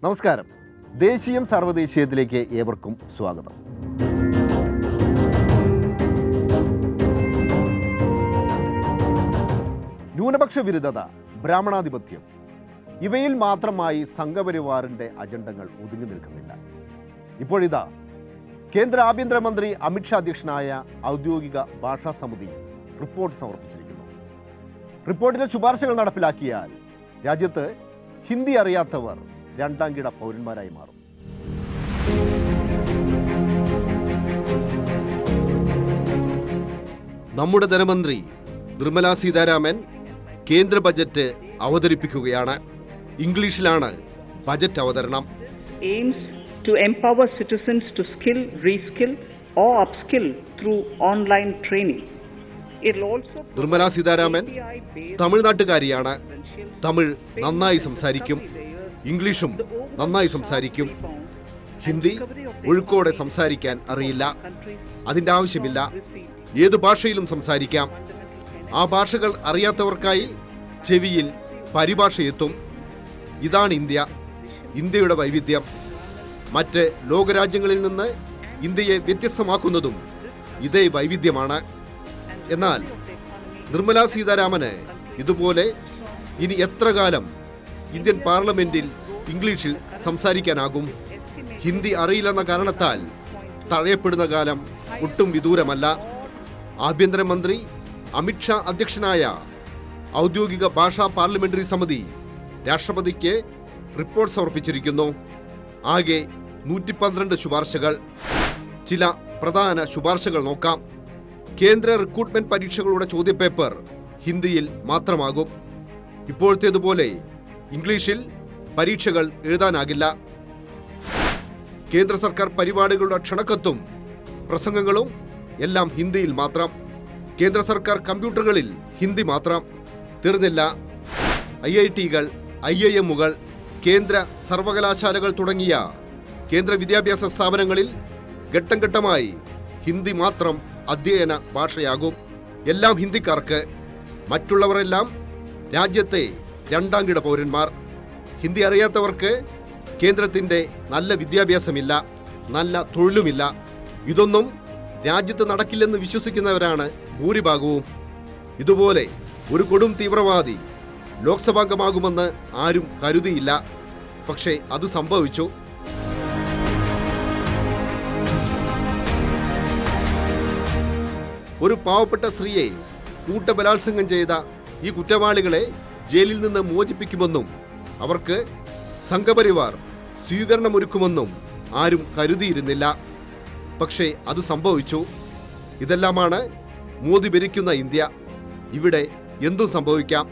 നമസ്കാരം ദേശീയം സർവ്വദേശീയത്തിലേക്ക് ഏവർക്കും സ്വാഗതം ന്യൂനപക്ഷ വിരുദ്ധത ബ്രാഹ്മണാധിപത്യം ഇവയിൽ മാത്രമായി സംഘപരിവാറിൻ്റെ അജണ്ടകൾ ഒതുങ്ങി നിൽക്കുന്നില്ല ഇപ്പോഴിതാ കേന്ദ്ര ആഭ്യന്തരമന്ത്രി അമിത്ഷാ അധ്യക്ഷനായ ഔദ്യോഗിക ഭാഷാ സമിതി റിപ്പോർട്ട് സമർപ്പിച്ചിരിക്കുന്നു റിപ്പോർട്ടിലെ ശുപാർശകൾ നടപ്പിലാക്കിയാൽ രാജ്യത്ത് ഹിന്ദി അറിയാത്തവർ രണ്ടാം കിട പൗരന്മാരായി മാറും നമ്മുടെ ധനമന്ത്രി നിർമ്മല സീതാരാമൻ കേന്ദ്ര ബജറ്റ് അവതരിപ്പിക്കുകയാണ് ഇംഗ്ലീഷിലാണ് ബജറ്റ് അവതരണം aims to empower citizens to skill, reskill, or upskill through online training. It'll also Nirmala Sitharaman തമിഴ്നാട്ടുകാരിയാണ് Tamil നന്നായി സംസാരിക്കും ഇംഗ്ലീഷും നന്നായി സംസാരിക്കും ഹിന്ദി ഒഴുക്കോടെ സംസാരിക്കാൻ അറിയില്ല അതിൻ്റെ ആവശ്യമില്ല ഏത് ഭാഷയിലും സംസാരിക്കാം ആ ഭാഷകൾ അറിയാത്തവർക്കായി ചെവിയിൽ പരിഭാഷ എത്തും ഇതാണ് ഇന്ത്യ ഇന്ത്യയുടെ വൈവിധ്യം മറ്റ് ലോകരാജ്യങ്ങളിൽ നിന്ന് ഇന്ത്യയെ വ്യത്യസ്തമാക്കുന്നതും ഇതേ വൈവിധ്യമാണ് എന്നാൽ നിർമ്മല സീതാരാമന് ഇതുപോലെ ഇനി എത്ര കാലം ഇന്ത്യൻ പാർലമെന്റിൽ ഇംഗ്ലീഷിൽ സംസാരിക്കാനാകും ഹിന്ദി അറിയില്ലെന്ന കാരണത്താൽ തഴയപ്പെടുന്ന കാലം ഒട്ടും വിദൂരമല്ല ആഭ്യന്തരമന്ത്രി അമിത്ഷാ അധ്യക്ഷനായ ഔദ്യോഗിക ഭാഷാ പാർലമെന്ററി സമിതി രാഷ്ട്രപതിക്ക് റിപ്പോർട്ട് സമർപ്പിച്ചിരിക്കുന്നു ആകെ നൂറ്റി പന്ത്രണ്ട് ശുപാർശകൾ ചില പ്രധാന ശുപാർശകൾ നോക്കാം കേന്ദ്ര റിക്രൂട്ട്മെന്റ് പരീക്ഷകളുടെ ചോദ്യപേപ്പർ ഹിന്ദിയിൽ മാത്രമാകും ഇപ്പോഴത്തേതുപോലെ ഇംഗ്ലീഷിൽ പരീക്ഷകൾ എഴുതാനാകില്ല കേന്ദ്ര സർക്കാർ പരിപാടികളുടെ ക്ഷണക്കത്തും പ്രസംഗങ്ങളും എല്ലാം ഹിന്ദിയിൽ മാത്രം കേന്ദ്ര സർക്കാർ കമ്പ്യൂട്ടറുകളിൽ ഹിന്ദി മാത്രം തീർന്നില്ല ഐ ഐ ടികൾ ഐ ഐ എമ്മുകൾ കേന്ദ്ര സർവകലാശാലകൾ തുടങ്ങിയ കേന്ദ്ര വിദ്യാഭ്യാസ സ്ഥാപനങ്ങളിൽ ഘട്ടം ഘട്ടമായി ഹിന്ദി മാത്രം അധ്യയന ഭാഷയാകും എല്ലാം ഹിന്ദിക്കാർക്ക് മറ്റുള്ളവരെല്ലാം രാജ്യത്തെ രണ്ടാം കിട പൗരന്മാർ ഹിന്ദി അറിയാത്തവർക്ക് കേന്ദ്രത്തിൻ്റെ നല്ല വിദ്യാഭ്യാസമില്ല നല്ല തൊഴിലുമില്ല ഇതൊന്നും രാജ്യത്ത് നടക്കില്ലെന്ന് വിശ്വസിക്കുന്നവരാണ് ഭൂരിഭാഗവും ഇതുപോലെ ഒരു കൊടും തീവ്രവാദി ലോക്സഭാംഗമാകുമെന്ന് ആരും കരുതിയില്ല പക്ഷേ അത് സംഭവിച്ചു ഒരു പാവപ്പെട്ട സ്ത്രീയെ കൂട്ടബലാത്സംഗം ചെയ്ത ഈ കുറ്റവാളികളെ ജയിലിൽ നിന്ന് മോചിപ്പിക്കുമെന്നും അവർക്ക് സംഘപരിവാർ സ്വീകരണമൊരുക്കുമെന്നും ആരും കരുതിയിരുന്നില്ല പക്ഷേ അത് സംഭവിച്ചു ഇതെല്ലാമാണ് മോദി ഭരിക്കുന്ന ഇന്ത്യ ഇവിടെ എന്തും സംഭവിക്കാം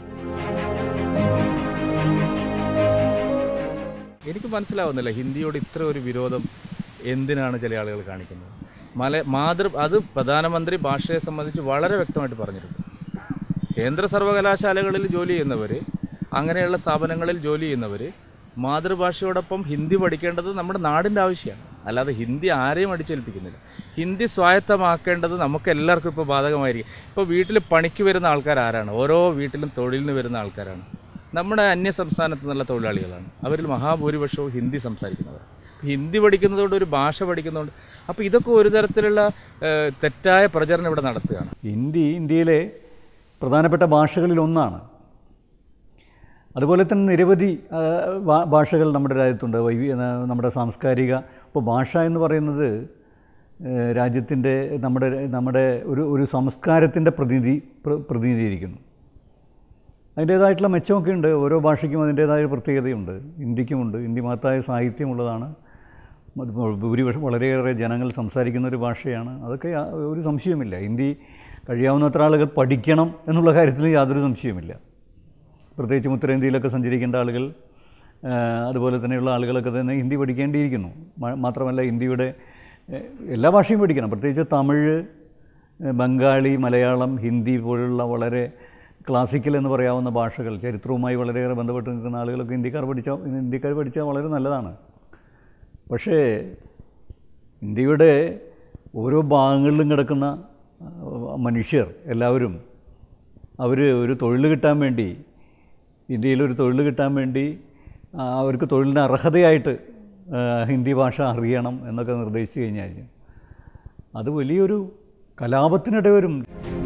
എനിക്ക് മനസ്സിലാവുന്നില്ല ഹിന്ദിയോട് ഇത്ര ഒരു വിരോധം എന്തിനാണ് ചില ആളുകൾ കാണിക്കുന്നത് മല മാതൃ അത് പ്രധാനമന്ത്രി ഭാഷയെ സംബന്ധിച്ച് വളരെ വ്യക്തമായിട്ട് പറഞ്ഞിട്ടുണ്ട് കേന്ദ്ര സർവകലാശാലകളിൽ ജോലി ചെയ്യുന്നവർ അങ്ങനെയുള്ള സ്ഥാപനങ്ങളിൽ ജോലി ചെയ്യുന്നവർ മാതൃഭാഷയോടൊപ്പം ഹിന്ദി പഠിക്കേണ്ടത് നമ്മുടെ നാടിൻ്റെ ആവശ്യമാണ് അല്ലാതെ ഹിന്ദി ആരെയും അടിച്ചേൽപ്പിക്കുന്നില്ല ഹിന്ദി സ്വായത്തമാക്കേണ്ടത് നമുക്ക് എല്ലാവർക്കും ഇപ്പോൾ ബാധകമായിരിക്കും ഇപ്പോൾ വീട്ടിൽ പണിക്ക് വരുന്ന ആൾക്കാർ ആരാണ് ഓരോ വീട്ടിലും തൊഴിലിന് വരുന്ന ആൾക്കാരാണ് നമ്മുടെ അന്യ സംസ്ഥാനത്ത് നിന്നുള്ള തൊഴിലാളികളാണ് അവരിൽ മഹാഭൂരിപക്ഷവും ഹിന്ദി സംസാരിക്കുന്നവർ ഹിന്ദി പഠിക്കുന്നതുകൊണ്ട് ഒരു ഭാഷ പഠിക്കുന്നതുകൊണ്ട് അപ്പോൾ ഇതൊക്കെ ഒരു തരത്തിലുള്ള ഏഹ്, തെറ്റായ പ്രചരണം ഇവിടെ നടത്തുകയാണ് ഹിന്ദി ഇന്ത്യയിലെ പ്രധാനപ്പെട്ട ഭാഷകളിൽ ഒന്നാണ് അതുപോലെ തന്നെ നിരവധി ആ, ഭാ- ഭാഷകൾ നമ്മുടെ രാജ്യത്തുണ്ട് വൈവി ആ, നമ്മുടെ സാംസ്കാരിക ഇപ്പോൾ ഭാഷ എന്ന് പറയുന്നത് രാജ്യത്തിൻ്റെ നമ്മുടെ നമ്മുടെ ഒരു ഒരു സംസ്കാരത്തിൻ്റെ പ്രതിനിധി പ്ര- പ്രതിനിധീകരിക്കുന്നു അതിൻ്റേതായിട്ടുള്ള മെച്ചമൊക്കെ ഉണ്ട് ഓരോ ഭാഷയ്ക്കും അതിൻ്റേതായ പ്രത്യേകതയുണ്ട് ഹിന്ദിക്കുമുണ്ട് ഹിന്ദി മഹത്തായ സാഹിത്യമുള്ളതാണ് അത് ഭൂരിപക്ഷം വളരെയേറെ ജനങ്ങൾ സംസാരിക്കുന്ന ഒരു ഭാഷയാണ് അതൊക്കെ യാ- ഒരു സംശയവുമില്ല ഹിന്ദി കഴിയാവുന്നത്ര ആളുകൾ പഠിക്കണം എന്നുള്ള കാര്യത്തിൽ യാതൊരു സംശയവുമില്ല പ്രത്യേകിച്ചും ഉത്തരേന്ത്യയിലൊക്കെ സഞ്ചരിക്കേണ്ട ആളുകൾ ആ, അതുപോലെ തന്നെയുള്ള ആളുകളൊക്കെ തന്നെ ഹിന്ദി പഠിക്കേണ്ടിയിരിക്കുന്നു മ- മാത്രമല്ല ഹിന്ദിയുടെ ഏ, എല്ലാ ഭാഷയും പഠിക്കണം പ്രത്യേകിച്ച് തമിഴ് ഏ, ബംഗാളി മലയാളം ഹിന്ദി പോലുള്ള വളരെ ക്ലാസിക്കൽ എന്ന് പറയാവുന്ന ഭാഷകൾ ചരിത്രവുമായി വളരെയേറെ ബന്ധപ്പെട്ട് നിൽക്കുന്ന ആളുകളൊക്കെ ഹിന്ദിക്കാർ പഠിച്ചാൽ ഹിന്ദിക്കാർ പഠിച്ചാൽ വളരെ നല്ലതാണ് പക്ഷേ ഇന്ത്യയുടെ ഓരോ ഭാഗങ്ങളിലും കിടക്കുന്ന ആ, മനുഷ്യർ എല്ലാവരും അവർ ഒരു തൊഴിൽ കിട്ടാൻ വേണ്ടി ഇന്ത്യയിൽ ഒരു തൊഴിൽ കിട്ടാൻ വേണ്ടി ആ, അവർക്ക് തൊഴിലിന് അർഹതയായിട്ട് ആ, ഹിന്ദി ഭാഷ അറിയണം എന്നൊക്കെ നിർദ്ദേശിച്ചു കഴിഞ്ഞാൽ അത് വലിയൊരു കലാപത്തിനിട വരും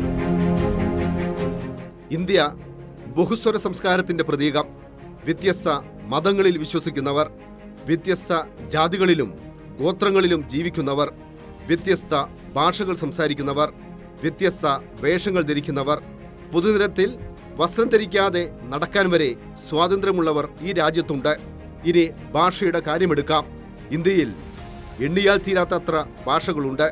ഇന്ത്യ ബഹുസ്വര സംസ്കാരത്തിന്റെ പ്രതീകം വ്യത്യസ്ത മതങ്ങളിൽ വിശ്വസിക്കുന്നവർ വ്യത്യസ്ത ജാതികളിലും ഗോത്രങ്ങളിലും ജീവിക്കുന്നവർ വ്യത്യസ്ത ഭാഷകൾ സംസാരിക്കുന്നവർ വ്യത്യസ്ത വേഷങ്ങൾ ധരിക്കുന്നവർ പൊതുനിരത്തിൽ വസ്ത്രം ധരിക്കാതെ നടക്കാൻ വരെ സ്വാതന്ത്ര്യമുള്ളവർ ഈ രാജ്യത്തുണ്ട് ഇനി ഭാഷയുടെ കാര്യമെടുക്കാം ഇന്ത്യയിൽ എണ്ണിയാൽ തീരാത്തത്ര ഭാഷകളുണ്ട്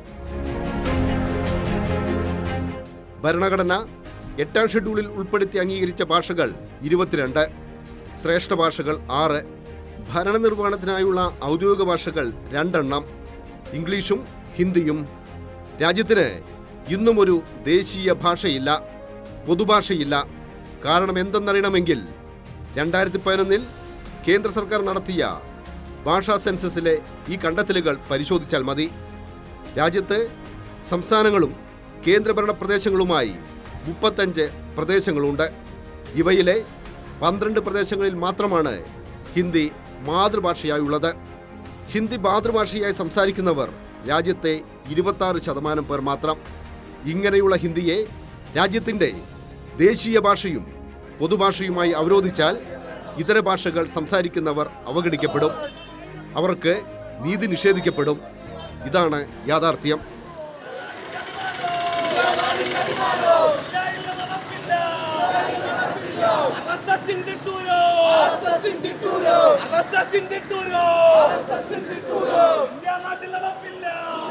ഭരണഘടന എട്ടാം ഷെഡ്യൂളിൽ ഉൾപ്പെടുത്തി അംഗീകരിച്ച ഭാഷകൾ ഇരുപത്തിരണ്ട് ശ്രേഷ്ഠ ഭാഷകൾ ആറ് ഭരണനിർവഹണത്തിനായുള്ള ഔദ്യോഗിക ഭാഷകൾ രണ്ടെണ്ണം ഇംഗ്ലീഷും ഹിന്ദിയും രാജ്യത്തിന് ഇന്നും ഒരു ദേശീയ ഭാഷയില്ല പൊതുഭാഷയില്ല കാരണം എന്തെന്നറിയണമെങ്കിൽ രണ്ടായിരത്തി പതിനൊന്നിൽ കേന്ദ്ര സർക്കാർ നടത്തിയ ഭാഷാ സെൻസസിലെ ഈ കണ്ടെത്തലുകൾ പരിശോധിച്ചാൽ മതി രാജ്യത്ത് സംസ്ഥാനങ്ങളും കേന്ദ്രഭരണ പ്രദേശങ്ങളുമായി മുപ്പത്തഞ്ച് പ്രദേശങ്ങളുണ്ട് ഇവയിലെ പന്ത്രണ്ട് പ്രദേശങ്ങളിൽ മാത്രമാണ് ഹിന്ദി മാതൃഭാഷയായുള്ളത് ഹിന്ദി മാതൃഭാഷയായി സംസാരിക്കുന്നവർ രാജ്യത്തെ ഇരുപത്താറ് ശതമാനം പേർ മാത്രം ഇങ്ങനെയുള്ള ഹിന്ദിയെ രാജ്യത്തിൻ്റെ ദേശീയ ഭാഷയും പൊതുഭാഷയുമായി അവരോധിച്ചാൽ ഇതര ഭാഷകൾ സംസാരിക്കുന്നവർ അവഗണിക്കപ്പെടും അവർക്ക് നീതി നിഷേധിക്കപ്പെടും ഇതാണ് യാഥാർത്ഥ്യം Assassin de Turo! Assassin de Turo! Assassin de Turo! Assassin de Turo! India നാട്ടിൽ നടപ്പില്ല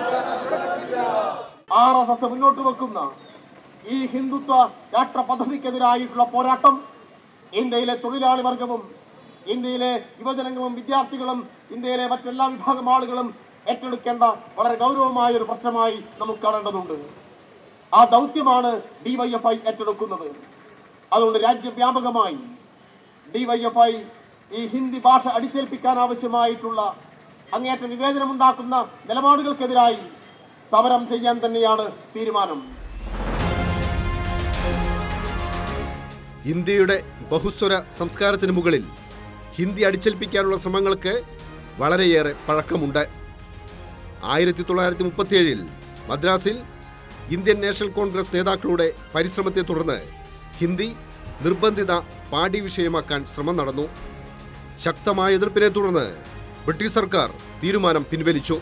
ആർ എസ് എസ് മുന്നോട്ട് വെക്കുന്ന ഈ ഹിന്ദുത്വ രാഷ്ട്ര പദ്ധതിക്കെതിരായിട്ടുള്ള പോരാട്ടം ഇന്ത്യയിലെ തൊഴിലാളി വർഗവും ഇന്ത്യയിലെ യുവജനങ്ങളും വിദ്യാർത്ഥികളും ഇന്ത്യയിലെ മറ്റെല്ലാ വിഭാഗം ആളുകളും ഏറ്റെടുക്കേണ്ട വളരെ ഗൗരവമായ ഒരു പ്രശ്നമായി നമുക്ക് കാണേണ്ടതുണ്ട് ആ ദൗത്യമാണ് ഡിവൈഎഫ്ഐ ഏറ്റെടുക്കുന്നത് അതുകൊണ്ട് രാജ്യവ്യാപകമായി ഡിവൈഎഫ്ഐ ഈ ഹിന്ദി ഭാഷ അടിച്ചേൽപ്പിക്കാൻ ആവശ്യമായിട്ടുള്ള അങ്ങേയറ്റം വിവേചനമുണ്ടാക്കുന്ന നിലപാടുകൾക്കെതിരായി സമരം ചെയ്യാൻ തന്നെയാണ് തീരുമാനം ഇന്ത്യയുടെ ബഹുസ്വര സംസ്കാരത്തിന് മുകളിൽ ഹിന്ദി അടിച്ചേൽപ്പിക്കാനുള്ള ശ്രമങ്ങൾക്ക് വളരെയേറെ പഴക്കമുണ്ട് ആയിരത്തി തൊള്ളായിരത്തി മുപ്പത്തിയേഴിൽ മദ്രാസിൽ ഇന്ത്യൻ നാഷണൽ കോൺഗ്രസ് നേതാക്കളുടെ പരിശ്രമത്തെ തുടർന്ന് ഹിന്ദി നിർബന്ധിത പാഠ്യ വിഷയമാക്കാൻ ശ്രമം നടന്നു ശക്തമായ എതിർപ്പിനെ തുടർന്ന് ബ്രിട്ടീഷ് സർക്കാർ തീരുമാനം പിൻവലിച്ചു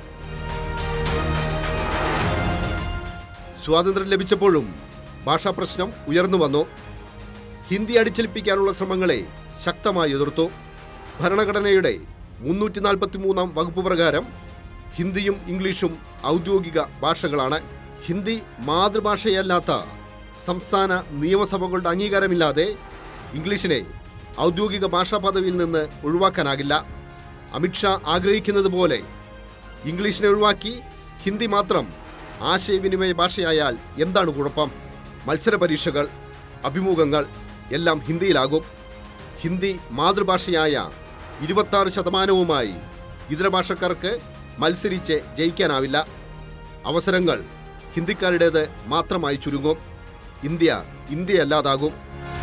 സ്വാതന്ത്ര്യം ലഭിച്ചപ്പോഴും ഭാഷാ പ്രശ്നം ഉയർന്നു വന്നു ഹിന്ദി അടിച്ചേൽപ്പിക്കാനുള്ള ശ്രമങ്ങളെ ശക്തമായി എതിർത്തു ഭരണഘടനയുടെ മുന്നൂറ്റി നാൽപ്പത്തി മൂന്നാം വകുപ്പ് പ്രകാരം ഹിന്ദിയും ഇംഗ്ലീഷും ഔദ്യോഗിക ഭാഷകളാണ് ഹിന്ദി മാതൃഭാഷയല്ലാത്ത സംസ്ഥാന നിയമസഭകളുടെ അംഗീകാരമില്ലാതെ ഇംഗ്ലീഷിനെ ഔദ്യോഗിക ഭാഷാ പദവിയിൽ നിന്ന് ഒഴിവാക്കാനാകില്ല അമിത്ഷാ ആഗ്രഹിക്കുന്നത് പോലെ ഇംഗ്ലീഷിനെ ഒഴിവാക്കി ഹിന്ദി മാത്രം ആശയവിനിമയ ഭാഷയായാൽ എന്താണ് കുഴപ്പം മത്സര പരീക്ഷകൾ അഭിമുഖങ്ങൾ എല്ലാം ഹിന്ദിയിലാകും ഹിന്ദി മാതൃഭാഷയായ ഇരുപത്താറ് ശതമാനവുമായി ഇതര ഭാഷക്കാർക്ക് മത്സരിച്ച് ജയിക്കാനാവില്ല അവസരങ്ങൾ ഹിന്ദിക്കാരുടേത് മാത്രമായി ചുരുങ്ങും ഇന്ത്യ ഇന്ത്യയല്ലാതാകും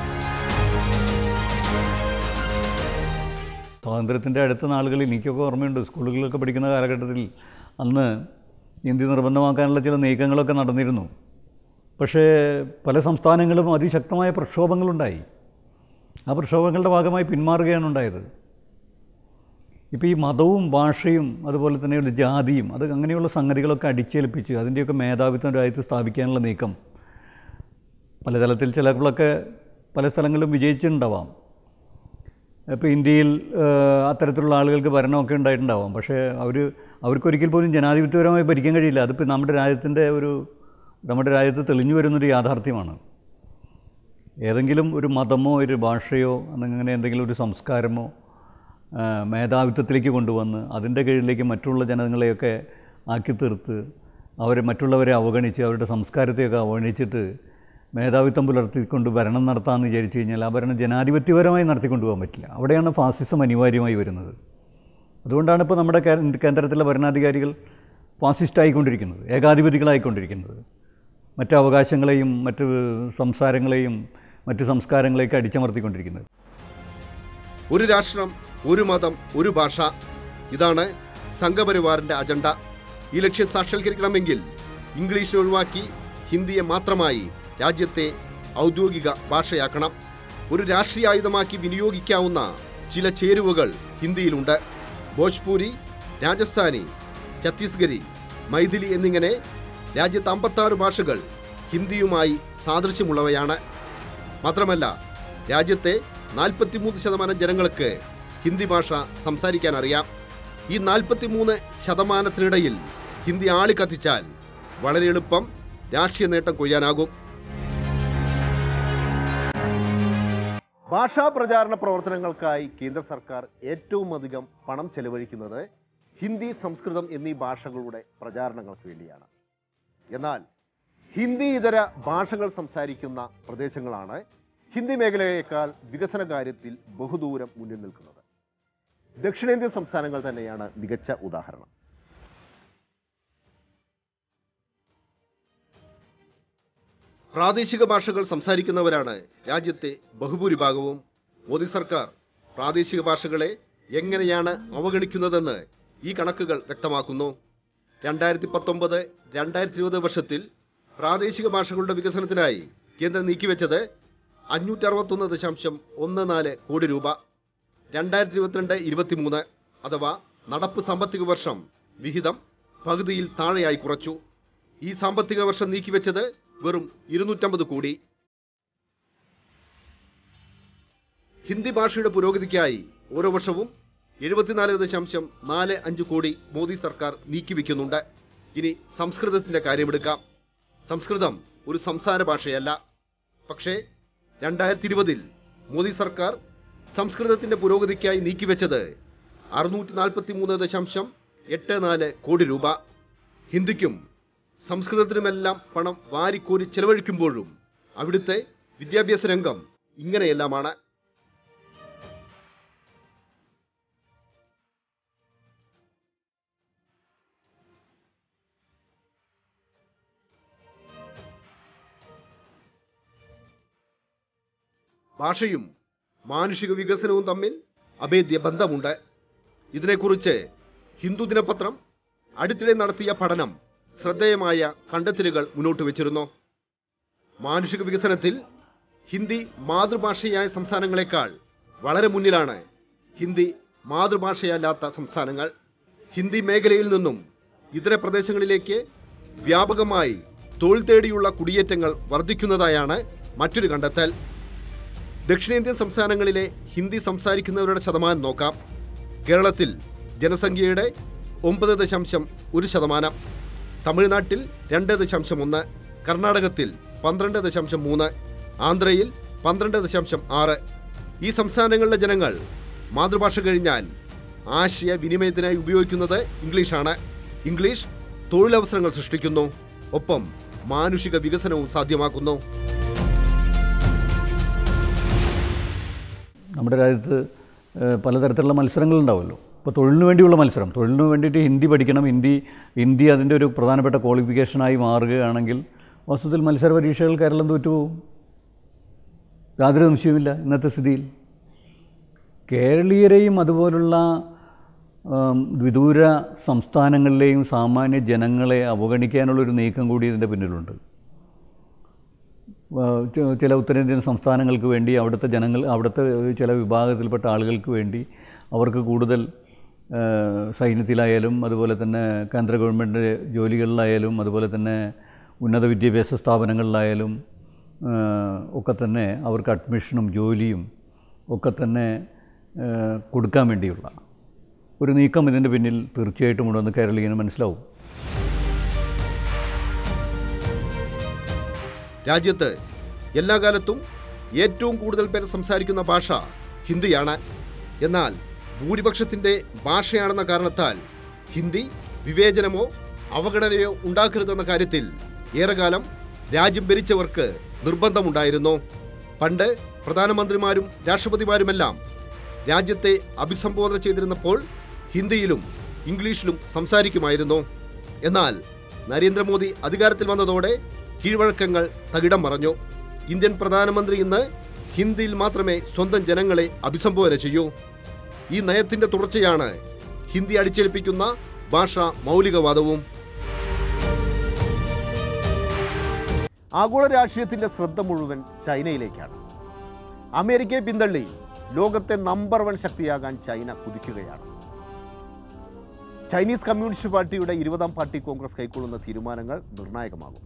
സ്വാതന്ത്ര്യത്തിൻ്റെ അടുത്ത നാളുകളിൽ എനിക്കൊക്കെ ഓർമ്മയുണ്ട് സ്കൂളുകളിലൊക്കെ പഠിക്കുന്ന കാലഘട്ടത്തിൽ അന്ന് ഹിന്ദി നിർബന്ധമാക്കാനുള്ള ചില നീക്കങ്ങളൊക്കെ നടന്നിരുന്നു പക്ഷേ പല സംസ്ഥാനങ്ങളും അതിശക്തമായ പ്രക്ഷോഭങ്ങളുണ്ടായി ആ പ്രക്ഷോഭങ്ങളുടെ ഭാഗമായി പിന്മാറുകയാണ് ഉണ്ടായത് ഇപ്പോൾ ഈ മതവും ഭാഷയും അതുപോലെ തന്നെയുള്ള ജാതിയും അത് അങ്ങനെയുള്ള സംഗതികളൊക്കെ അടിച്ചേൽപ്പിച്ച് അതിൻ്റെയൊക്കെ മേധാവിത്വം രാജ്യത്ത് സ്ഥാപിക്കാനുള്ള നീക്കം പല തലത്തിൽ ചിലപ്പോഴൊക്കെ പല സ്ഥലങ്ങളിലും വിജയിച്ചിട്ടുണ്ടാവാം ഇപ്പോൾ ഇന്ത്യയിൽ ഏഹ്, അത്തരത്തിലുള്ള ആളുകൾക്ക് ഭരണമൊക്കെ ഉണ്ടായിട്ടുണ്ടാവാം പക്ഷേ അവർ അവർക്കൊരിക്കൽ പോലും ജനാധിപത്യപരമായി ഭരിക്കാൻ കഴിയില്ല അതിപ്പോൾ നമ്മുടെ രാജ്യത്തിൻ്റെ ഒരു നമ്മുടെ രാജ്യത്ത് തെളിഞ്ഞു വരുന്നൊരു യാഥാർത്ഥ്യമാണ് ഏതെങ്കിലും ഒരു മതമോ ഒരു ഭാഷയോ അങ്ങനെ എന്തെങ്കിലും ഒരു സംസ്കാരമോ ആ, മേധാവിത്വത്തിലേക്ക് കൊണ്ടുവന്ന് അതിൻ്റെ കീഴിലേക്ക് മറ്റുള്ള ജനങ്ങളെയൊക്കെ ആക്കി തീർത്ത് അവരെ മറ്റുള്ളവരെ അവഗണിച്ച് അവരുടെ സംസ്കാരത്തെയൊക്കെ അവഗണിച്ചിട്ട് മേധാവിത്വം പുലർത്തിക്കൊണ്ട് ഭരണം നടത്താമെന്ന് വിചാരിച്ചു കഴിഞ്ഞാൽ ആ ഭരണം ജനാധിപത്യപരമായി നടത്തിക്കൊണ്ടു പോകാൻ പറ്റില്ല അവിടെയാണ് ഫാസിസം അനിവാര്യമായി വരുന്നത് അതുകൊണ്ടാണ് ഇപ്പോൾ നമ്മുടെ കേ- കേന്ദ്രത്തിലെ ഭരണാധികാരികൾ ഫാസിസ്റ്റായിക്കൊണ്ടിരിക്കുന്നത് ഏകാധിപതികളായിക്കൊണ്ടിരിക്കുന്നത് മറ്റ് അവകാശങ്ങളെയും മറ്റ് സംസാരങ്ങളെയും മറ്റ് സംസ്കാരങ്ങളെയൊക്കെ അടിച്ചമർത്തിക്കൊണ്ടിരിക്കുന്നത് ഒരു രാഷ്ട്രം ഒരു മതം ഒരു ഭാഷ ഇതാണ് സംഘപരിവാറിന്റെ അജണ്ട ഈ ലക്ഷ്യം സാക്ഷാത്കരിക്കണമെങ്കിൽ ഇംഗ്ലീഷ് ഒഴിവാക്കി ഹിന്ദിയെ മാത്രമായി രാജ്യത്തെ ഔദ്യോഗിക ഭാഷയാക്കണം ഒരു രാഷ്ട്രീയ ആയുധമാക്കി വിനിയോഗിക്കാവുന്ന ചില ചേരുവകൾ ഹിന്ദിയിലുണ്ട് ഭോജ്പൂരി രാജസ്ഥാനി ഛത്തീസ്ഗരി മൈഥിലി എന്നിങ്ങനെ രാജ്യത്ത് അമ്പത്താറ് ഭാഷകൾ ഹിന്ദിയുമായി സാദൃശ്യമുള്ളവയാണ് മാത്രമല്ല രാജ്യത്തെ നാൽപ്പത്തിമൂന്ന് ശതമാനം ജനങ്ങൾക്ക് ഹിന്ദി ഭാഷ സംസാരിക്കാൻ അറിയാം ഈ നാൽപ്പത്തിമൂന്ന് ശതമാനത്തിനിടയിൽ ഹിന്ദി ആളി കത്തിച്ചാൽ വളരെ എളുപ്പം രാഷ്ട്രീയ നേട്ടം കൊയ്യാനാകും ഭാഷാ പ്രചാരണ പ്രവർത്തനങ്ങൾക്കായി കേന്ദ്ര സർക്കാർ ഏറ്റവും അധികം പണം ചെലവഴിക്കുന്നത് ഹിന്ദി സംസ്കൃതം എന്നീ ഭാഷകളുടെ പ്രചാരണങ്ങൾക്ക് വേണ്ടിയാണ് എന്നാൽ ഹിന്ദി ഇതര ഭാഷകൾ സംസാരിക്കുന്ന പ്രദേശങ്ങളാണ് ഹിന്ദി മേഖലയേക്കാൾ വികസന കാര്യത്തിൽ ബഹുദൂരം മുന്നിൽ നിൽക്കുന്നത് ദക്ഷിണേന്ത്യൻ സംസ്ഥാനങ്ങൾ തന്നെയാണ് മികച്ച ഉദാഹരണം പ്രാദേശിക ഭാഷകൾ സംസാരിക്കുന്നവരാണ് രാജ്യത്തെ ബഹുഭൂരിഭാഗവും മോദി സർക്കാർ പ്രാദേശിക ഭാഷകളെ എങ്ങനെയാണ് അവഗണിക്കുന്നതെന്ന് ഈ കണക്കുകൾ വ്യക്തമാക്കുന്നു രണ്ടായിരത്തി പത്തൊമ്പത് രണ്ടായിരത്തി ഇരുപത് വർഷത്തിൽ പ്രാദേശിക ഭാഷകളുടെ വികസനത്തിനായി കേന്ദ്രം നീക്കിവെച്ചത് അഞ്ഞൂറ്റി അറുപത്തൊന്ന് ദശാംശം ഒന്ന് നാല് കോടി രൂപ രണ്ടായിരത്തി ഇരുപത്തിരണ്ട് ഇരുപത്തിമൂന്ന് അഥവാ നടപ്പ് സാമ്പത്തിക വർഷം വിഹിതം പകുതിയിൽ താഴെയായി കുറച്ചു ഈ സാമ്പത്തിക വർഷം നീക്കിവെച്ചത് വെറും ഇരുന്നൂറ്റമ്പത് കോടി ഹിന്ദി ഭാഷയുടെ പുരോഗതിക്കായി ഓരോ വർഷവും എഴുപത്തിനാല് ദശാംശം നാല് അഞ്ച് കോടി മോദി സർക്കാർ നീക്കിവെക്കുന്നുണ്ട് ഇനി സംസ്കൃതത്തിന്റെ കാര്യമെടുക്കാം സംസ്കൃതം ഒരു സംസാര ഭാഷയല്ല പക്ഷേ രണ്ടായിരത്തി ഇരുപതിൽ മോദി സർക്കാർ സംസ്കൃതത്തിന്റെ പുരോഗതിക്കായി നീക്കിവെച്ചത് അറുന്നൂറ്റി നാൽപ്പത്തി മൂന്ന് ദശാംശം എട്ട് നാല് കോടി രൂപ ഹിന്ദിക്കും സംസ്കൃതത്തിനുമെല്ലാം പണം വാരിക്കോരി ചെലവഴിക്കുമ്പോഴും അവിടുത്തെ വിദ്യാഭ്യാസ രംഗം ഇങ്ങനെയെല്ലാമാണ് ഭാഷയും മാനുഷിക വികസനവും തമ്മിൽ അഭേദ്യ ബന്ധമുണ്ട് ഇതിനെക്കുറിച്ച് ഹിന്ദു ദിനപത്രം അടുത്തിടെ നടത്തിയ പഠനം ശ്രദ്ധേയമായ കണ്ടെത്തലുകൾ മുന്നോട്ട് വെച്ചിരുന്നു മാനുഷിക വികസനത്തിൽ ഹിന്ദി മാതൃഭാഷയായ സംസ്ഥാനങ്ങളെക്കാൾ വളരെ മുന്നിലാണ് ഹിന്ദി മാതൃഭാഷയല്ലാത്ത സംസ്ഥാനങ്ങൾ ഹിന്ദി മേഖലയിൽ നിന്നും ഇതര പ്രദേശങ്ങളിലേക്ക് വ്യാപകമായി തൊഴിൽ തേടിയുള്ള കുടിയേറ്റങ്ങൾ വർദ്ധിക്കുന്നതായാണ് മറ്റൊരു കണ്ടെത്തൽ ദക്ഷിണേന്ത്യൻ സംസ്ഥാനങ്ങളിലെ ഹിന്ദി സംസാരിക്കുന്നവരുടെ ശതമാനം നോക്കാം കേരളത്തിൽ ജനസംഖ്യയുടെ ഒമ്പത് ദശാംശം ഒരു ശതമാനം തമിഴ്നാട്ടിൽ രണ്ട് ദശാംശം ഒന്ന് കർണാടകത്തിൽ പന്ത്രണ്ട് ദശാംശം മൂന്ന് ആന്ധ്രയിൽ പന്ത്രണ്ട് ദശാംശം ആറ് ഈ സംസ്ഥാനങ്ങളിലെ ജനങ്ങൾ മാതൃഭാഷ കഴിഞ്ഞാൽ ആശയ വിനിമയത്തിനായി ഉപയോഗിക്കുന്നത് ഇംഗ്ലീഷാണ് ഇംഗ്ലീഷ് തൊഴിലവസരങ്ങൾ സൃഷ്ടിക്കുന്നു ഒപ്പം മാനുഷിക വികസനവും സാധ്യമാക്കുന്നു നമ്മുടെ രാജ്യത്ത് ഏഹ്, പലതരത്തിലുള്ള മത്സരങ്ങളുണ്ടാവുമല്ലോ ഇപ്പോൾ തൊഴിലിന് വേണ്ടിയുള്ള മത്സരം തൊഴിലിന് വേണ്ടിയിട്ട് ഹിന്ദി പഠിക്കണം ഹിന്ദി ഹിന്ദി അതിൻ്റെ ഒരു പ്രധാനപ്പെട്ട ക്വാളിഫിക്കേഷനായി മാറുകയാണെങ്കിൽ വാസ്തവത്തിൽ മത്സര പരീക്ഷകൾ കേരളം തോറ്റുപോകും യാതൊരു സംശയവുമില്ല ഇന്നത്തെ സ്ഥിതിയിൽ കേരളീയരെയും അതുപോലുള്ള ആം, വിദൂര സംസ്ഥാനങ്ങളിലെയും സാമാന്യ ജനങ്ങളെ അവഗണിക്കാനുള്ളൊരു നീക്കം കൂടി ഇതിൻ്റെ പിന്നിലുണ്ട് ആ, ച- ചില ഉത്തരേന്ത്യൻ സംസ്ഥാനങ്ങൾക്ക് വേണ്ടി അവിടുത്തെ ജനങ്ങൾ അവിടുത്തെ ചില വിഭാഗത്തിൽപ്പെട്ട ആളുകൾക്ക് വേണ്ടി അവർക്ക് കൂടുതൽ ആ, സൈന്യത്തിലായാലും അതുപോലെ തന്നെ കേന്ദ്ര ഗവൺമെൻറ് ജോലികളിലായാലും അതുപോലെ തന്നെ ഉന്നത വിദ്യാഭ്യാസ സ്ഥാപനങ്ങളിലായാലും ആ, ഒക്കെ തന്നെ അവർക്ക് അഡ്മിഷനും ജോലിയും ഒക്കെ തന്നെ ആ, കൊടുക്കാൻ വേണ്ടിയുള്ള ഒരു നീക്കം ഇതിൻ്റെ പിന്നിൽ തീർച്ചയായിട്ടും ഉണ്ടെന്ന് കേരളീയന് മനസ്സിലാവും രാജ്യത്ത് എല്ലാ കാലത്തും ഏറ്റവും കൂടുതൽ പേർ സംസാരിക്കുന്ന ഭാഷ ഹിന്ദിയാണ് എന്നാൽ ഭൂരിപക്ഷത്തിന്റെ ഭാഷയാണെന്ന കാരണത്താൽ ഹിന്ദി വിവേചനമോ അവഗണനയോ ഉണ്ടാക്കരുതെന്ന കാര്യത്തിൽ ഏറെക്കാലം രാജ്യം ഭരിച്ചവർക്ക് നിർബന്ധമുണ്ടായിരുന്നു പണ്ട് പ്രധാനമന്ത്രിമാരും രാഷ്ട്രപതിമാരുമെല്ലാം രാജ്യത്തെ അഭിസംബോധന ചെയ്തിരുന്നപ്പോൾ ഹിന്ദിയിലും ഇംഗ്ലീഷിലും സംസാരിക്കുമായിരുന്നു എന്നാൽ നരേന്ദ്രമോദി അധികാരത്തിൽ വന്നതോടെ കീഴ്വഴക്കങ്ങൾ തകിടം മറഞ്ഞു ഇന്ത്യൻ പ്രധാനമന്ത്രി ഇന്ന് ഹിന്ദിയിൽ മാത്രമേ സ്വന്തം ജനങ്ങളെ അഭിസംബോധന ചെയ്യൂ ഈ നയത്തിന്റെ തുടർച്ചയാണ് ഹിന്ദി അടിച്ചേൽപ്പിക്കുന്ന ഭാഷ മൗലികവാദവും ആഗോള രാഷ്ട്രീയത്തിന്റെ ശ്രദ്ധ മുഴുവൻ ചൈനയിലേക്കാണ് അമേരിക്കയെ പിന്തള്ളി ലോകത്തെ നമ്പർ വൺ ശക്തിയാകാൻ ചൈന കുതിക്കുകയാണ് ചൈനീസ് കമ്മ്യൂണിസ്റ്റ് പാർട്ടിയുടെ ഇരുപതാം പാർട്ടി കോൺഗ്രസ് കൈക്കൊള്ളുന്ന തീരുമാനങ്ങൾ നിർണായകമാകും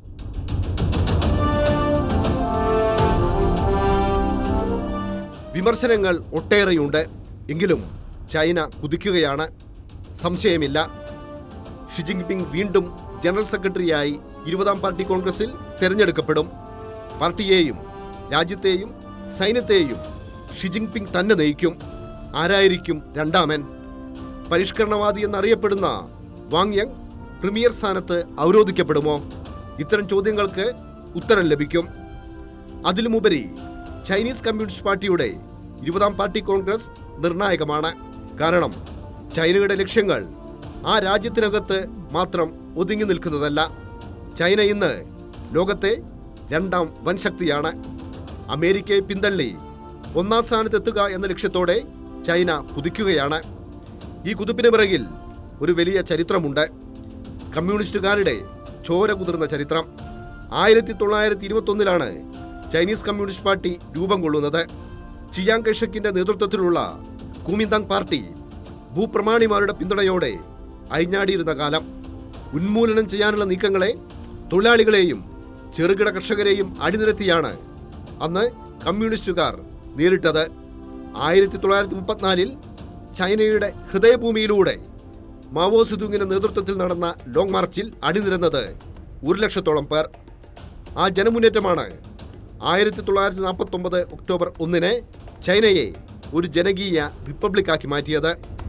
വിമർശനങ്ങൾ ഒട്ടേറെയുണ്ട് എങ്കിലും ചൈന കുതിക്കുകയാണ് സംശയമില്ല ഷി ജിൻപിങ് വീണ്ടും ജനറൽ സെക്രട്ടറിയായി ഇരുപതാം പാർട്ടി കോൺഗ്രസിൽ തെരഞ്ഞെടുക്കപ്പെടും പാർട്ടിയെയും രാജ്യത്തെയും സൈന്യത്തെയും ഷി ജിൻപിങ് തന്നെ നയിക്കും ആരായിരിക്കും രണ്ടാമൻ പരിഷ്കരണവാദി എന്നറിയപ്പെടുന്ന വാങ് യങ് പ്രീമിയർ സ്ഥാനത്ത് അവരോധിക്കപ്പെടുമോ ഇത്തരം ചോദ്യങ്ങൾക്ക് ഉത്തരം ലഭിക്കും അതിലുമുപരി ചൈനീസ് കമ്മ്യൂണിസ്റ്റ് പാർട്ടിയുടെ ഇരുപതാം പാർട്ടി കോൺഗ്രസ് നിർണായകമാണ് കാരണം ചൈനയുടെ ലക്ഷ്യങ്ങൾ ആ രാജ്യത്തിനകത്ത് മാത്രം ഒതുങ്ങി നിൽക്കുന്നതല്ല ചൈന ഇന്ന് ലോകത്തെ രണ്ടാം വൻശക്തിയാണ് അമേരിക്കയെ പിന്തള്ളി ഒന്നാം സ്ഥാനത്തെത്തുക എന്ന ലക്ഷ്യത്തോടെ ചൈന കുതിക്കുകയാണ് ഈ കുതിപ്പിന് പിറകിൽ ഒരു വലിയ ചരിത്രമുണ്ട് കമ്മ്യൂണിസ്റ്റുകാരുടെ ചോര കുതിർന്ന ചരിത്രം ആയിരത്തി തൊള്ളായിരത്തി ഇരുപത്തൊന്നിലാണ് ചൈനീസ് കമ്മ്യൂണിസ്റ്റ് പാർട്ടി രൂപം കൊള്ളുന്നത് ചിയാങ് കൈഷക്കിന്റെ നേതൃത്വത്തിലുള്ള കുമിന്താങ് പാർട്ടി ഭൂപ്രമാണിമാരുടെ പിന്തുണയോടെ അഴിഞ്ഞാടിയിരുന്ന കാലം ഉന്മൂലനം ചെയ്യാനുള്ള നീക്കങ്ങളെ തൊഴിലാളികളെയും ചെറുകിട കർഷകരെയും അണിനിരത്തിയാണ് അന്ന് കമ്മ്യൂണിസ്റ്റുകാർ നേരിട്ടത് ആയിരത്തി തൊള്ളായിരത്തി മുപ്പത്തിനാലിൽ ചൈനയുടെ ഹൃദയഭൂമിയിലൂടെ മാവോ സുദുങ്ങിന്റെ നേതൃത്വത്തിൽ നടന്ന ലോങ് മാർച്ചിൽ അണിനിരന്നത് ഒരു ലക്ഷത്തോളം പേർ ആ ജനമുന്നേറ്റമാണ് ആയിരത്തി തൊള്ളായിരത്തി നാൽപ്പത്തി ഒമ്പത് ഒക്ടോബർ ഒന്നിന് ചൈനയെ ഒരു ജനകീയ റിപ്പബ്ലിക്കാക്കി മാറ്റിയത്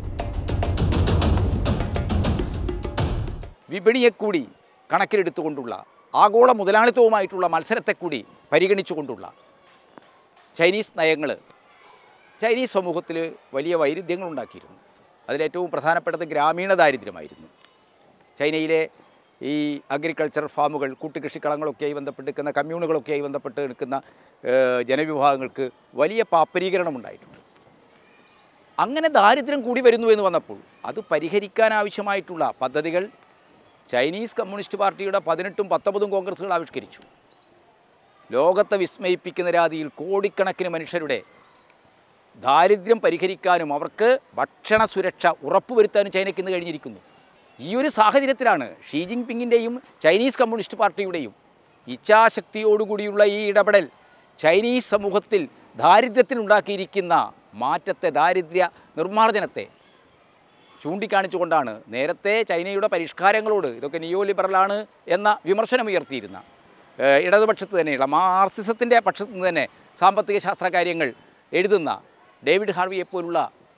വിപണിയെ കൂടി കണക്കിലെടുത്തുകൊണ്ടുള്ള ആഗോള മുതലാളിത്തവുമായിട്ടുള്ള മത്സരത്തെ കൂടി പരിഗണിച്ചുകൊണ്ടുള്ള ചൈനീസ് നയങ്ങൾ ചൈനീസ് സമൂഹത്തിൽ വലിയ വൈരുദ്ധ്യങ്ങൾ ഉണ്ടാക്കിയിരുന്നു അതിലേറ്റവും പ്രധാനപ്പെട്ടത് ഗ്രാമീണ ദാരിദ്ര്യമായിരുന്നു ചൈനയിലെ ഈ അഗ്രികൾച്ചർ ഫാമുകൾ കൂട്ടുകൃഷിക്കളങ്ങളൊക്കെയായി ബന്ധപ്പെട്ട് നിൽക്കുന്ന കമ്മ്യൂണുകളൊക്കെയായി ബന്ധപ്പെട്ട് നിൽക്കുന്ന ഏഹ്, ജനവിഭാഗങ്ങൾക്ക് വലിയ പാപ്പരീകരണം ഉണ്ടായിട്ടുണ്ട് അങ്ങനെ ദാരിദ്ര്യം കൂടി വരുന്നു എന്ന് വന്നപ്പോൾ അത് പരിഹരിക്കാൻ ആവശ്യമായിട്ടുള്ള പദ്ധതികൾ ചൈനീസ് കമ്മ്യൂണിസ്റ്റ് പാർട്ടിയുടെ പതിനെട്ടും പത്തൊമ്പതും കോൺഗ്രസുകൾ ആവിഷ്കരിച്ചു ലോകത്തെ വിസ്മയിപ്പിക്കുന്ന രീതിയിൽ കോടിക്കണക്കിന് മനുഷ്യരുടെ ദാരിദ്ര്യം പരിഹരിക്കാനും അവർക്ക് ഭക്ഷണ സുരക്ഷ ഉറപ്പുവരുത്താനും ചൈനയ്ക്ക് ഇന്ന് കഴിഞ്ഞിരിക്കുന്നു ഈ ഒരു സാഹചര്യത്തിലാണ് ഷീ ജിൻപിങ്ങിൻ്റെയും ചൈനീസ് കമ്മ്യൂണിസ്റ്റ് പാർട്ടിയുടെയും ഇച്ഛാശക്തിയോടുകൂടിയുള്ള ഈ ഇടപെടൽ ചൈനീസ് സമൂഹത്തിൽ ദാരിദ്ര്യത്തിനുണ്ടാക്കിയിരിക്കുന്ന മാറ്റത്തെ ദാരിദ്ര്യ നിർമ്മാർജ്ജനത്തെ ചൂണ്ടിക്കാണിച്ചുകൊണ്ടാണ് നേരത്തെ ചൈനയുടെ പരിഷ്കാരങ്ങളോട് ഇതൊക്കെ നിയോ ലിബറലാണ് എന്ന വിമർശനം ഉയർത്തിയിരുന്ന ഏഹ്, ഇടതുപക്ഷത്ത് തന്നെയുള്ള മാർസിസത്തിൻ്റെ പക്ഷത്ത് നിന്ന് തന്നെ സാമ്പത്തിക ശാസ്ത്ര കാര്യങ്ങൾ എഴുതുന്ന ഡേവിഡ് ഹാർവിയെ പോലുള്ള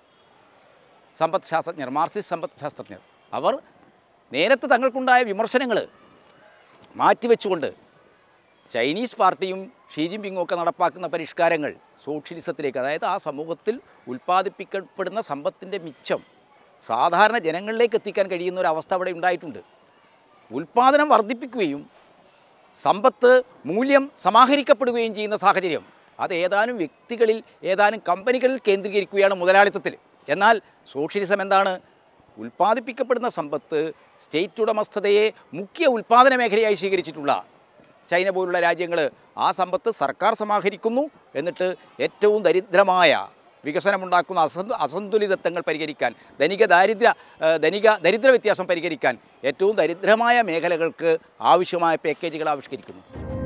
സമ്പദ് ശാസ്ത്രജ്ഞർ മാർക്സിസ്റ്റ് സമ്പദ് ശാസ്ത്രജ്ഞർ അവർ നേരത്തെ തങ്ങൾക്കുണ്ടായ വിമർശനങ്ങൾ മാറ്റിവെച്ചുകൊണ്ട് ചൈനീസ് പാർട്ടിയും ഷീ ജിൻപിങ്ങും ഒക്കെ നടപ്പാക്കുന്ന പരിഷ്കാരങ്ങൾ സോഷ്യലിസത്തിലേക്ക് അതായത് ആ സമൂഹത്തിൽ ഉൽപ്പാദിപ്പിക്കപ്പെടുന്ന സമ്പത്തിൻ്റെ മിച്ചം സാധാരണ ജനങ്ങളിലേക്ക് എത്തിക്കാൻ കഴിയുന്ന ഒരു അവസ്ഥ അവിടെ ഉണ്ടായിട്ടുണ്ട് ഉൽപ്പാദനം വർദ്ധിപ്പിക്കുകയും സമ്പത്ത് മൂല്യം സമാഹരിക്കപ്പെടുകയും ചെയ്യുന്ന സാഹചര്യം അത് ഏതാനും വ്യക്തികളിൽ ഏതാനും കമ്പനികളിൽ കേന്ദ്രീകരിക്കുകയാണ് മുതലാളിത്തത്തിൽ എന്നാൽ സോഷ്യലിസം എന്താണ് ഉൽപ്പാദിപ്പിക്കപ്പെടുന്ന സമ്പത്ത് സ്റ്റേറ്റ് ഉടമസ്ഥതയെ മുഖ്യ ഉൽപ്പാദന മേഖലയായി സ്വീകരിച്ചിട്ടുള്ള ചൈന പോലുള്ള രാജ്യങ്ങൾ ആ സമ്പത്ത് സർക്കാർ സമാഹരിക്കുന്നു എന്നിട്ട് ഏറ്റവും ദരിദ്രമായ വികസനമുണ്ടാക്കുന്ന അസന്തു അസന്തുലിതത്വങ്ങൾ പരിഹരിക്കാൻ ധനിക ദാരിദ്ര്യ ആ, ധനിക ദരിദ്ര വ്യത്യാസം പരിഹരിക്കാൻ ഏറ്റവും ദരിദ്രമായ മേഖലകൾക്ക് ആവശ്യമായ പാക്കേജുകൾ ആവിഷ്കരിക്കുന്നു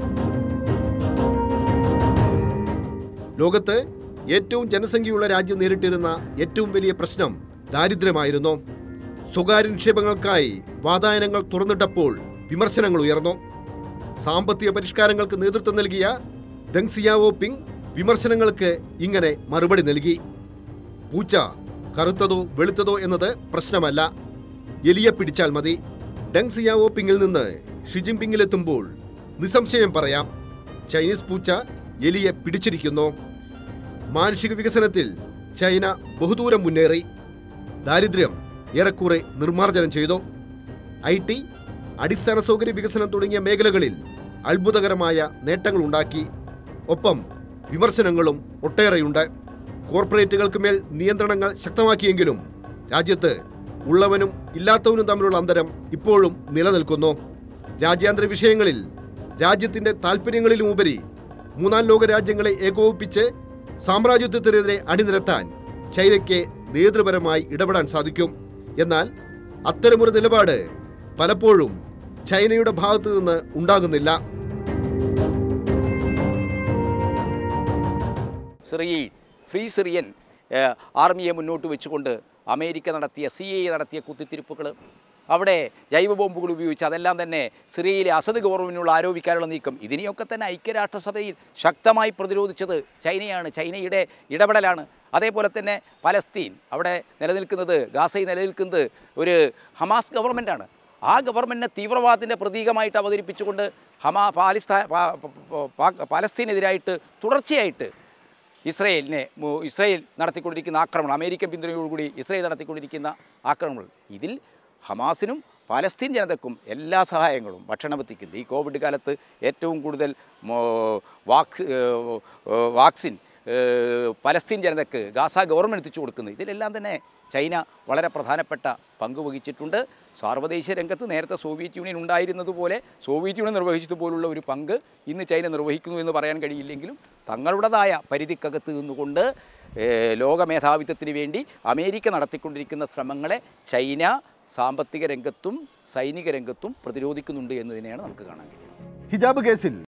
ലോകത്ത് ഏറ്റവും ജനസംഖ്യയുള്ള രാജ്യം നേരിട്ടിരുന്ന ഏറ്റവും വലിയ പ്രശ്നം ദാരിദ്ര്യമായിരുന്നു സ്വകാര്യ നിക്ഷേപങ്ങൾക്കായി വാതായനങ്ങൾ തുറന്നിട്ടപ്പോൾ വിമർശനങ്ങൾ ഉയർന്നു സാമ്പത്തിക പരിഷ്കാരങ്ങൾക്ക് നേതൃത്വം നൽകിയ ദങ് സിയാവോ പിങ് വിമർശനങ്ങൾക്ക് ഇങ്ങനെ മറുപടി നൽകി പൂച്ച കറുത്തതോ വെളുത്തതോ എന്നത് പ്രശ്നമല്ല എലിയെ പിടിച്ചാൽ മതി ഡങ് സിയാവോ പിങ്ങിൽ നിന്ന് ഷി ജിൻപിങ്ങിലെത്തുമ്പോൾ നിസ്സംശയം പറയാം ചൈനീസ് പൂച്ച എലിയെ പിടിച്ചിരിക്കുന്നു മാനുഷിക വികസനത്തിൽ ചൈന ബഹുദൂരം മുന്നേറി ദാരിദ്ര്യം ഏറെക്കുറെ നിർമ്മാർജ്ജനം ചെയ്തു ഐ ടി അടിസ്ഥാന സൗകര്യ വികസനം തുടങ്ങിയ മേഖലകളിൽ അത്ഭുതകരമായ നേട്ടങ്ങൾ ഉണ്ടാക്കി ഒപ്പം വിമർശനങ്ങളും ഒട്ടേറെയുണ്ട് കോർപ്പറേറ്റുകൾക്ക് മേൽ നിയന്ത്രണങ്ങൾ ശക്തമാക്കിയെങ്കിലും രാജ്യത്ത് ഉള്ളവനും ഇല്ലാത്തവനും തമ്മിലുള്ള അന്തരം ഇപ്പോഴും നിലനിൽക്കുന്നു രാജ്യാന്തര വിഷയങ്ങളിൽ രാജ്യത്തിന്റെ താൽപ്പര്യങ്ങളിലുമുപരി മൂന്നാം ലോക രാജ്യങ്ങളെ ഏകോപിപ്പിച്ച് സാമ്രാജ്യത്വത്തിനെതിരെ അണിനിരത്താൻ ചൈനയ്ക്ക് നേതൃപരമായി ഇടപെടാൻ സാധിക്കും എന്നാൽ അത്തരമൊരു നിലപാട് പലപ്പോഴും ചൈനയുടെ ഭാഗത്തു നിന്ന് ഉണ്ടാകുന്നില്ല സിറിയയിൽ ഫ്രീ സിറിയൻ ഏഹ്, ആർമിയെ മുന്നോട്ട് വെച്ചുകൊണ്ട് അമേരിക്ക നടത്തിയ സി എ നടത്തിയ കുത്തിത്തിരിപ്പുകൾ അവിടെ ജൈവ ബോംബുകൾ ഉപയോഗിച്ച് അതെല്ലാം തന്നെ സിറിയയിലെ അസദ് ഗവൺമെൻറ്റിനുള്ള ആരോപിക്കാനുള്ള നീക്കം ഇതിനെയൊക്കെ തന്നെ ഐക്യരാഷ്ട്രസഭയിൽ ശക്തമായി പ്രതിരോധിച്ചത് ചൈനയാണ് ചൈനയുടെ ഇടപെടലാണ് അതേപോലെ തന്നെ പലസ്തീൻ അവിടെ നിലനിൽക്കുന്നത് ഗാസയിൽ നിലനിൽക്കുന്നത് ഒരു ഹമാസ് ഗവൺമെൻറ്റാണ് ആ ഗവൺമെൻറ്റിനെ തീവ്രവാദത്തിൻ്റെ പ്രതീകമായിട്ട് അവതരിപ്പിച്ചുകൊണ്ട് ഹമാ പാലിസ്ഥാൻ പാ- പാ- പാ- പാലസ്തീനെതിരായിട്ട് തുടർച്ചയായിട്ട് ഇസ്രയേലിനെ മു- ഇസ്രയേൽ നടത്തിക്കൊണ്ടിരിക്കുന്ന ആക്രമണം അമേരിക്കൻ പിന്തുണയോടുകൂടി ഇസ്രയേൽ നടത്തിക്കൊണ്ടിരിക്കുന്ന ആക്രമണങ്ങൾ ഇതിൽ ഹമാസിനും പാലസ്തീൻ ജനതക്കും എല്ലാ സഹായങ്ങളും ഭക്ഷണം എത്തിക്കുന്നത് ഈ കോവിഡ് കാലത്ത് ഏറ്റവും കൂടുതൽ മോ- വാക്സ് ഏഹ് ഏഹ് വാക്സിൻ ഏഹ് പലസ്തീൻ ജനതക്ക് ഗാസ ഗവൺമെൻറ് എത്തിച്ചു കൊടുക്കുന്നത് ഇതിലെല്ലാം തന്നെ ചൈന വളരെ പ്രധാനപ്പെട്ട പങ്ക് വഹിച്ചിട്ടുണ്ട് സാർവദേശീയ രംഗത്ത് നേരത്തെ സോവിയറ്റ് യൂണിയൻ ഉണ്ടായിരുന്നതുപോലെ സോവിയറ്റ് യൂണിയൻ നിർവഹിച്ചതുപോലുള്ള ഒരു പങ്ക് ഇന്ന് ചൈന നിർവഹിക്കുന്നു എന്ന് പറയാൻ കഴിയില്ലെങ്കിലും തങ്ങളുടേതായ പരിധിക്കകത്ത് നിന്നുകൊണ്ട് ഏഹ്, ലോക മേധാവിത്വത്തിന് വേണ്ടി അമേരിക്ക നടത്തിക്കൊണ്ടിരിക്കുന്ന ശ്രമങ്ങളെ ചൈന സാമ്പത്തിക രംഗത്തും സൈനിക രംഗത്തും പ്രതിരോധിക്കുന്നുണ്ട് എന്ന് തന്നെയാണ് നമുക്ക് കാണാൻ കഴിയുന്നത് ഹിജാബ് കേസിൽ